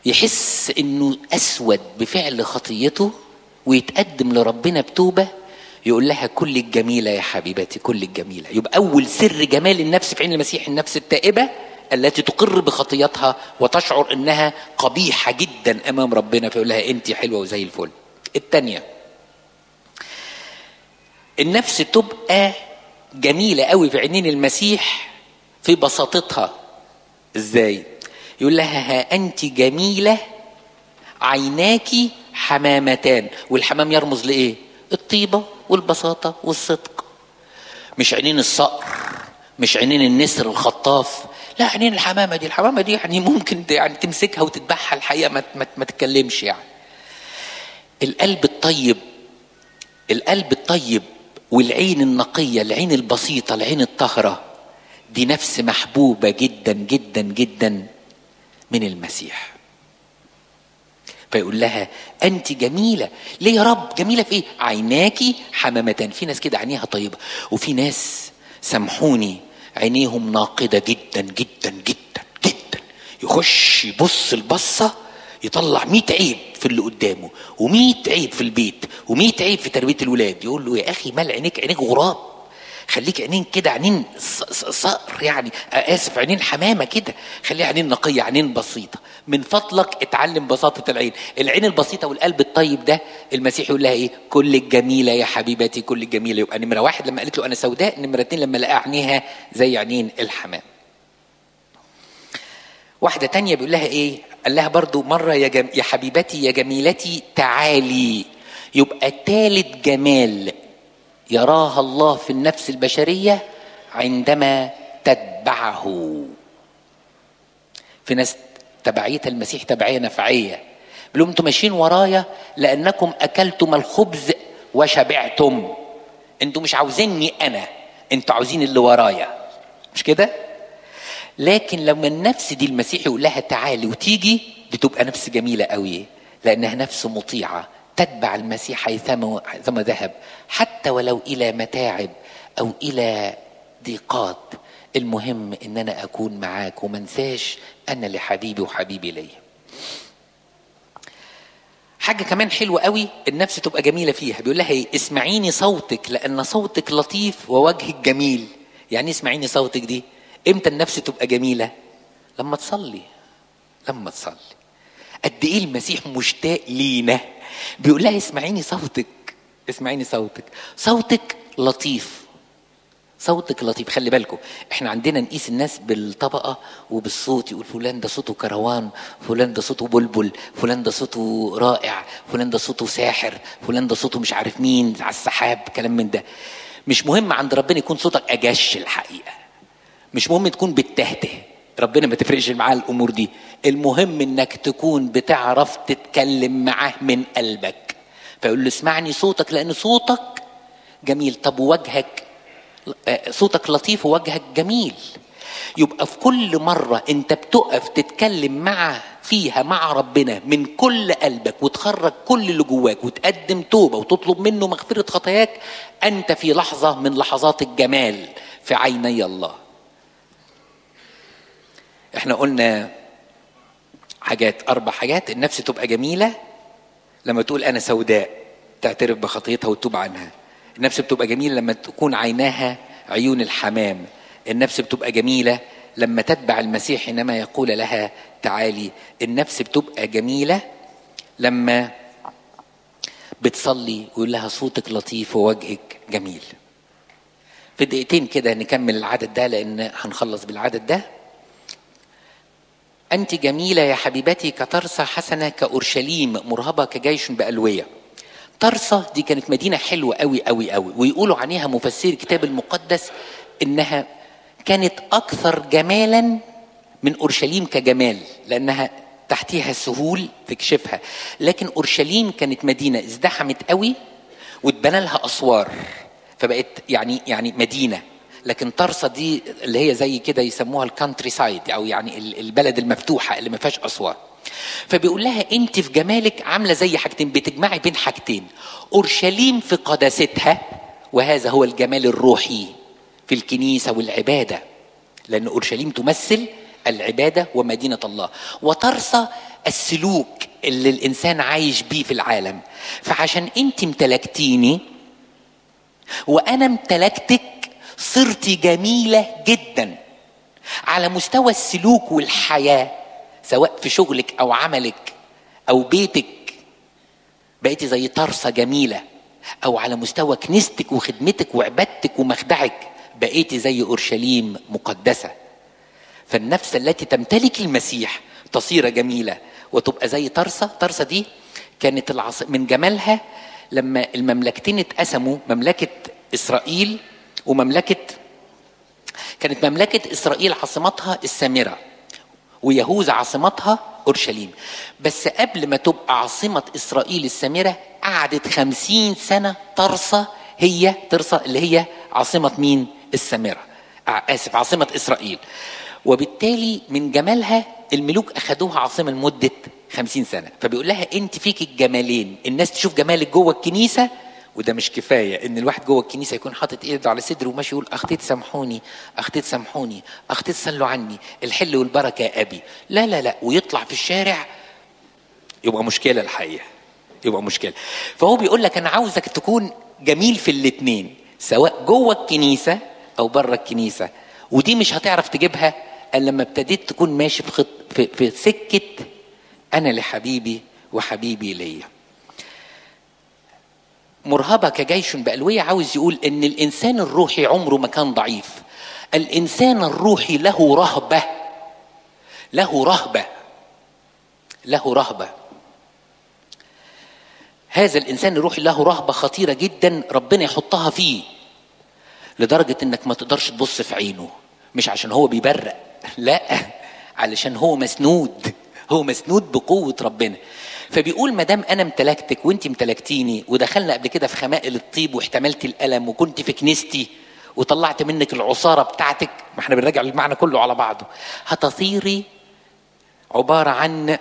يحس انه اسود بفعل خطيته ويتقدم لربنا بتوبه يقول لها كل الجميله يا حبيبتي كل الجميله يبقى اول سر جمال النفس في عين المسيح النفس التائبه التي تقر بخطيتها وتشعر انها قبيحه جدا امام ربنا فيقول لها انت حلوه وزي الفل الثانيه النفس تبقى جميله قوي في عينين المسيح في بساطتها ازاي يقول لها ها انت جميله عيناك حمامتان والحمام يرمز لايه الطيبه والبساطه والصدق مش عينين الصقر مش عينين النسر الخطاف لا عينين الحمامه دي الحمامه دي يعني ممكن يعني تمسكها وتذبحها الحقيقه ما, ما, ما تتكلمش يعني القلب الطيب القلب الطيب والعين النقيه العين البسيطه العين الطاهره دي نفس محبوبه جدا جدا جدا من المسيح فيقول لها انت جميله ليه يا رب جميله في ايه عيناكي حمامتان في ناس كده عينيها طيبه وفي ناس سامحوني عينيهم ناقده جدا جدا جدا جدا يخش يبص البصه يطلع مئة عيب في اللي قدامه ومئة عيب في البيت ومئة عيب في تربيه الولاد يقول له يا اخي مال عينيك عينيك غراب خليك عينين كده عينين صقر يعني اسف عينين حمامه كده خليها عينين نقيه عينين بسيطه من فضلك اتعلم بساطه العين العين البسيطه والقلب الطيب ده المسيح يقول لها ايه كل الجميله يا حبيبتي كل الجميله يبقى نمره واحد لما قالت له انا سوداء نمره اتنين لما لقى عينيها زي عينين الحمام واحده تانية بيقول لها ايه قال لها برضو مرة يا, جم... يا حبيبتي يا جميلتي تعالي يبقى تالت جمال يراها الله في النفس البشرية عندما تتبعه في ناس تبعية المسيح تبعية نفعية بيقولوا انتم ماشيين ورايا لأنكم أكلتم الخبز وشبعتم انتم مش عاوزيني أنا انتوا عاوزين اللي ورايا مش كده؟ لكن لما النفس دي المسيح يقول لها تعالي وتيجي دي تبقى نفس جميلة قوي لأنها نفس مطيعة تتبع المسيح حيثما ذهب حتى ولو إلى متاعب أو إلى ضيقات المهم إن أنا أكون معاك ومنساش أنا لحبيبي وحبيبي ليا حاجة كمان حلوة قوي النفس تبقى جميلة فيها بيقول لها ايه اسمعيني صوتك لأن صوتك لطيف ووجهك جميل يعني اسمعيني صوتك دي امتى النفس تبقى جميلة لما تصلي لما تصلي قد ايه المسيح مشتاق لينا بيقول لها اسمعيني صوتك اسمعيني صوتك صوتك لطيف صوتك لطيف خلي بالكم احنا عندنا نقيس الناس بالطبقه وبالصوت يقول فلان ده صوته كروان فلان ده صوته بلبل فلان ده صوته رائع فلان ده صوته ساحر فلان ده صوته مش عارف مين على السحاب كلام من ده مش مهم عند ربنا يكون صوتك اجش الحقيقه مش مهم تكون بتهته ربنا ما تفرقش معاه الامور دي المهم انك تكون بتعرف تتكلم معاه من قلبك فيقول له اسمعني صوتك لان صوتك جميل طب وجهك صوتك لطيف ووجهك جميل يبقى في كل مرة انت بتقف تتكلم مع فيها مع ربنا من كل قلبك وتخرج كل اللي جواك وتقدم توبة وتطلب منه مغفرة خطاياك انت في لحظة من لحظات الجمال في عيني الله احنا قلنا حاجات اربع حاجات النفس تبقى جميله لما تقول انا سوداء تعترف بخطيتها وتتوب عنها النفس بتبقى جميله لما تكون عيناها عيون الحمام النفس بتبقى جميله لما تتبع المسيح حينما يقول لها تعالي النفس بتبقى جميله لما بتصلي ويقول لها صوتك لطيف ووجهك جميل في دقيقتين كده نكمل العدد ده لان هنخلص بالعدد ده أنت جميلة يا حبيبتي كترسى حسنة كأورشليم مرهبة كجيش بألوية ترسى دي كانت مدينة حلوة قوي قوي قوي ويقولوا عنها مفسري الكتاب المقدس إنها كانت أكثر جمالا من أورشليم كجمال لأنها تحتيها السهول تكشفها لكن أورشليم كانت مدينة ازدحمت قوي واتبنى لها أسوار فبقت يعني يعني مدينة لكن طرسة دي اللي هي زي كده يسموها الكانتري سايد او يعني البلد المفتوحه اللي ما فيهاش اسوار فبيقول لها انت في جمالك عامله زي حاجتين بتجمعي بين حاجتين اورشليم في قداستها وهذا هو الجمال الروحي في الكنيسه والعباده لان اورشليم تمثل العباده ومدينه الله وترسى السلوك اللي الانسان عايش بيه في العالم فعشان انت امتلكتيني وانا امتلكتك صرت جميله جدا على مستوى السلوك والحياه سواء في شغلك او عملك او بيتك بقيتي زي طرسه جميله او على مستوى كنيستك وخدمتك وعبادتك ومخدعك بقيتي زي اورشليم مقدسه فالنفس التي تمتلك المسيح تصير جميله وتبقى زي طرسه طرسه دي كانت العص... من جمالها لما المملكتين اتقسموا مملكه اسرائيل ومملكه كانت مملكه اسرائيل عاصمتها السامره ويهوذا عاصمتها اورشليم بس قبل ما تبقى عاصمه اسرائيل السامره قعدت خمسين سنه طرسه هي طرسه اللي هي عاصمه مين السامره اسف عاصمه اسرائيل وبالتالي من جمالها الملوك اخذوها عاصمه لمده خمسين سنه فبيقول لها انت فيك الجمالين الناس تشوف جمالك جوه الكنيسه وده مش كفايه ان الواحد جوه الكنيسه يكون حاطط ايده على صدره وماشي يقول اختي تسامحوني اختي تسامحوني اختي تصلوا عني الحل والبركه يا ابي لا لا لا ويطلع في الشارع يبقى مشكله الحقيقه يبقى مشكله فهو بيقول لك انا عاوزك تكون جميل في الاثنين سواء جوه الكنيسه او بره الكنيسه ودي مش هتعرف تجيبها الا لما ابتديت تكون ماشي في خط في, في سكه انا لحبيبي وحبيبي ليا مرهبة كجيش بألوية عاوز يقول إن الإنسان الروحي عمره ما كان ضعيف الإنسان الروحي له رهبة له رهبة له رهبة هذا الإنسان الروحي له رهبة خطيرة جدا ربنا يحطها فيه لدرجة إنك ما تقدرش تبص في عينه مش عشان هو بيبرق لا علشان هو مسنود هو مسنود بقوة ربنا فبيقول ما دام انا امتلكتك وانت امتلكتيني ودخلنا قبل كده في خمائل الطيب واحتملت الالم وكنت في كنيستي وطلعت منك العصاره بتاعتك ما احنا بنراجع المعنى كله على بعضه هتصيري عباره عن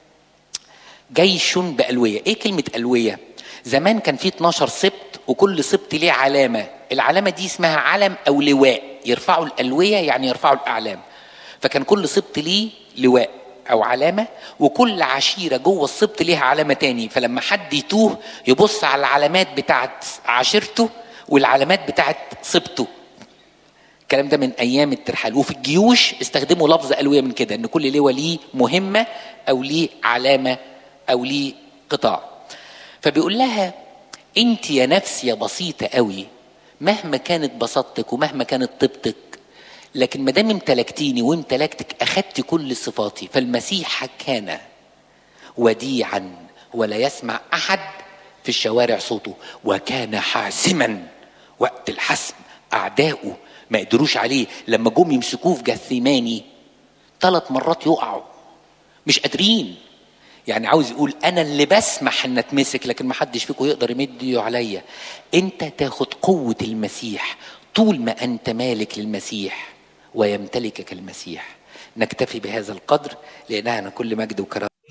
جيش بالويه ايه كلمه الويه زمان كان في 12 سبط وكل سبط ليه علامه العلامه دي اسمها علم او لواء يرفعوا الالويه يعني يرفعوا الاعلام فكان كل سبط ليه لواء او علامه وكل عشيره جوه السبط ليها علامه تاني فلما حد يتوه يبص على العلامات بتاعت عشيرته والعلامات بتاعت سبطه الكلام ده من ايام الترحال وفي الجيوش استخدموا لفظ الويه من كده ان كل لواء ليه مهمه او ليه علامه او ليه قطاع فبيقول لها انت يا نفس يا بسيطه قوي مهما كانت بساطتك ومهما كانت طيبتك لكن ما دام امتلكتيني وامتلكتك اخدت كل صفاتي فالمسيح كان وديعا ولا يسمع احد في الشوارع صوته وكان حاسما وقت الحسم اعدائه ما قدروش عليه لما جم يمسكوه في جثيماني ثلاث مرات يقعوا مش قادرين يعني عاوز يقول انا اللي بسمح ان اتمسك لكن ما حدش فيكم يقدر يمد ايده عليا انت تاخد قوه المسيح طول ما انت مالك للمسيح ويمتلكك المسيح نكتفي بهذا القدر لانها كل مجد وكرامه